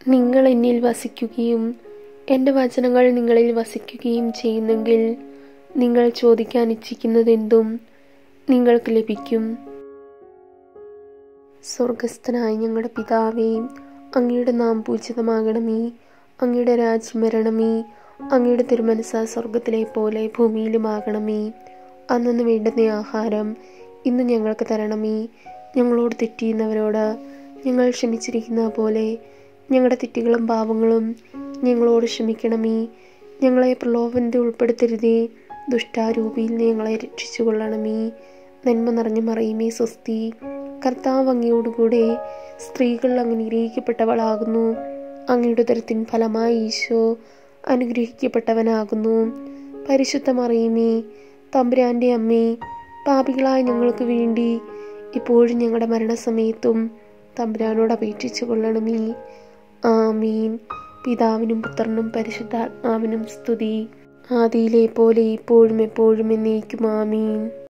നിങ്ങൾ എന്നിൽ വസിക്കുകയും എൻ്റെ വചനങ്ങൾ നിങ്ങളിൽ വസിക്കുകയും ചെയ്യുന്നെങ്കിൽ നിങ്ങൾ ചോദിക്കാൻ ഇച്ഛിക്കുന്നതെന്തും നിങ്ങൾക്ക് ലഭിക്കും സ്വർഗസ്ഥനായ ഞങ്ങളുടെ പിതാവേ അങ്ങയുടെ നാം പൂജിതമാകണമേ അങ്ങയുടെ രാജ്യം വരണമേ അങ്ങയുടെ തിരുമനസ് സ്വർഗത്തിലെ പോലെ ഭൂമിയിലുമാകണമേ അന്നു വേണ്ടുന്ന ആഹാരം ഇന്ന് ഞങ്ങൾക്ക് തരണമേ ഞങ്ങളോട് തെറ്റിയുന്നവരോട് ഞങ്ങൾ ക്ഷമിച്ചിരിക്കുന്ന പോലെ ഞങ്ങളുടെ തെറ്റുകളും പാവങ്ങളും ഞങ്ങളോട് ക്ഷമിക്കണമേ ഞങ്ങളെ പ്രലോഭനത്തിൽ ഉൾപ്പെടുത്തരുതേ ദുഷ്ടാരൂപിയിൽ ഞങ്ങളെ രക്ഷിച്ചു കൊള്ളണമേ നന്മ നിറഞ്ഞു മറിയുമേ സ്വസ്തി കർത്താവ് അങ്ങയോടുകൂടെ സ്ത്രീകൾ അങ്ങ് നിഗ്രഹിക്കപ്പെട്ടവളാകുന്നു അങ്ങയുടെ ഉദരത്തിൻ ഫലമായി ഈശോ അനുഗ്രഹിക്കപ്പെട്ടവനാകുന്നു പരിശുദ്ധ മറിയുമേ തമ്പുരാൻ്റെ അമ്മേ പാപികളായ ഞങ്ങൾക്ക് വേണ്ടി ഇപ്പോഴും ഞങ്ങളുടെ മരണസമയത്തും തമ്പുരാനോട് അപേക്ഷിച്ചു കൊള്ളണമേ ആമീൻ പിതാവിനും പുത്രനും പരിശുദ്ധാത്മാവിനും സ്തുതി ആദിയിലെ പോലെ ഇപ്പോഴും എപ്പോഴും എന്നേക്കും ആമീൻ